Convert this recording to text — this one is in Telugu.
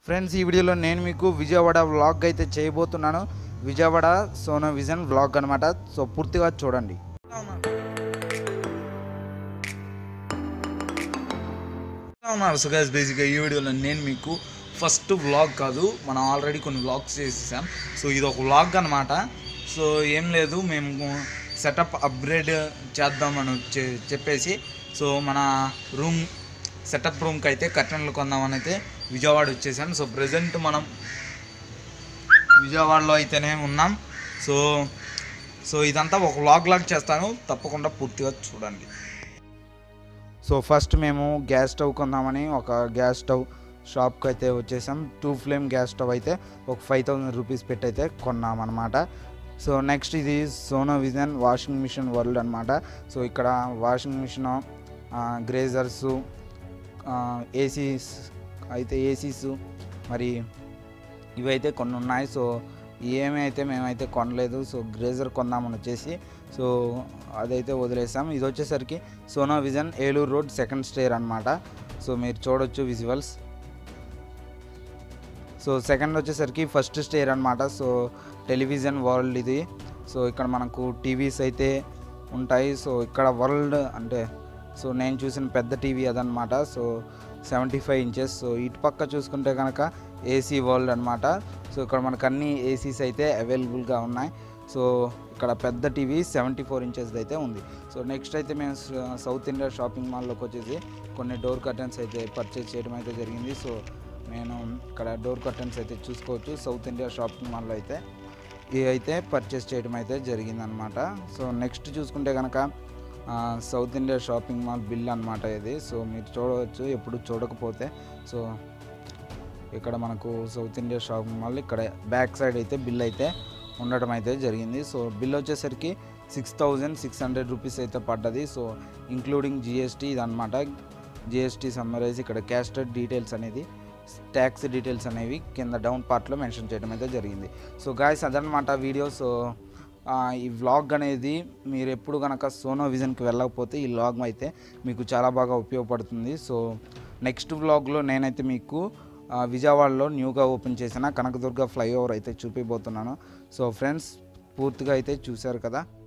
ఫ్రెండ్స్ ఈ వీడియోలో నేను మీకు విజయవాడ వ్లాగ్ అయితే చేయబోతున్నాను విజయవాడ సోనో విజన్ వ్లాగ్ అనమాట సో పూర్తిగా చూడండి ఉన్నారు సో గైస్ బేసిక్గా ఈ వీడియోలో నేను మీకు ఫస్ట్ వ్లాగ్ కాదు మనం ఆల్రెడీ కొన్ని వ్లాగ్స్ చేసేసాం సో ఇది ఒక వ్లాగ్ అనమాట సో ఏం లేదు మేము సెటప్ అప్గ్రేడ్ చేద్దామని చె- చెప్పేసి సో మన రూమ్ సెటప్ రూమ్కి అయితే కర్టెన్లు కొందామని అయితే విజయవాడ వచ్చేసాం సో ప్రజెంట్ మనం విజయవాడలో అయితేనే ఉన్నాం సో సో ఇదంతా ఒక వ్లాగ్ లాగ్ చేస్తాను తప్పకుండా పూర్తిగా చూడండి సో ఫస్ట్ మేము గ్యాస్ స్టవ్ కొందామని ఒక గ్యాస్ స్టవ్ షాప్కి అయితే వచ్చేసాం టూ ఫ్లేమ్ గ్యాస్ స్టవ్ అయితే ఒక ఫైవ్ థౌసండ్ రూపీస్ పెట్టి అయితే కొన్నాం అనమాట సో నెక్స్ట్ ఇది Sonovision washing machine world అనమాట సో ఇక్కడ వాషింగ్ మిషన్ గ్రేజర్స్ ఏసీస్ అయితే ఏసీస్ మరి ఇవైతే కొన్ని ఉన్నాయి సో ఏమీ అయితే మేమైతే కొనలేదు సో గ్రేజర్ కొందామని వచ్చేసి సో అదైతే వదిలేసాం ఇది వచ్చేసరికి Sonovision Eluru road second stair అనమాట సో మీరు చూడొచ్చు విజువల్స్ సో సెకండ్ వచ్చేసరికి ఫస్ట్ స్టేర్ అనమాట సో టెలివిజన్ వరల్డ్ ఇది సో ఇక్కడ మనకు టీవీస్ అయితే ఉంటాయి సో ఇక్కడ వరల్డ్ అంటే సో నేను చూసిన పెద్ద టీవీ అదనమాట so seventy five inches so ఇటు పక్క చూసుకుంటే కనుక ఏసీ వరల్డ్ అనమాట సో ఇక్కడ మనకు అన్ని ఏసీస్ అయితే అవైలబుల్గా ఉన్నాయి సో ఇక్కడ పెద్ద టీవీ సెవెంటీ ఫోర్ ఇంచెస్ అయితే ఉంది సో నెక్స్ట్ అయితే మేము స- సౌత్ ఇండియా షాపింగ్ మాల్లోకి వచ్చేసి కొన్ని డోర్ కర్టన్స్ అయితే పర్చేస్ చేయడం అయితే జరిగింది సో నేను ఇక్కడ డోర్ కర్టన్స్ అయితే చూసుకోవచ్చు సౌత్ ఇండియా షాపింగ్ మాల్లో అయితే ఇవి అయితే పర్చేస్ చేయడం అయితే జరిగిందనమాట సో నెక్స్ట్ చూసుకుంటే కనుక ఆ, South India shopping mall bill అనమాట ఇది సో మీరు చూడవచ్చు ఎప్పుడు చూడకపోతే సో ఇక్కడ మనకు సౌత్ ఇండియా షాపింగ్ మాల్ ఇక్కడ బ్యాక్ సైడ్ అయితే బిల్ అయితే ఉండడం అయితే జరిగింది సో బిల్ వచ్చేసరికి six thousand six hundred rupees అయితే పడ్డది సో ఇంక్లూడింగ్ జిఎస్టీ ఇదనమాట జిఎస్టీ సమ్మరైజ్ ఇక్కడ క్యాస్టెడ్ డీటెయిల్స్ అనేది ట్యాక్స్ డీటెయిల్స్ అనేవి కింద డౌన్ పార్ట్లో మెన్షన్ చేయడం అయితే జరిగింది సో గాయస్ అదనమాట వీడియో సో ఆ, ఈ వ్లాగ్ అనేది మీరు ఎప్పుడు కనుక సోనో విజన్కి వెళ్ళకపోతే ఈ వ్లాగ్ అయితే మీకు చాలా బాగా ఉపయోగపడుతుంది సో నెక్స్ట్ వ్లాగ్లో నేనైతే మీకు ఆ, విజయవాడలో న్యూగా ఓపెన్ చేసిన కనకదుర్గ ఫ్లైఓవర్ అయితే చూపిపోతున్నాను సో ఫ్రెండ్స్ పూర్తిగా అయితే చూశారు కదా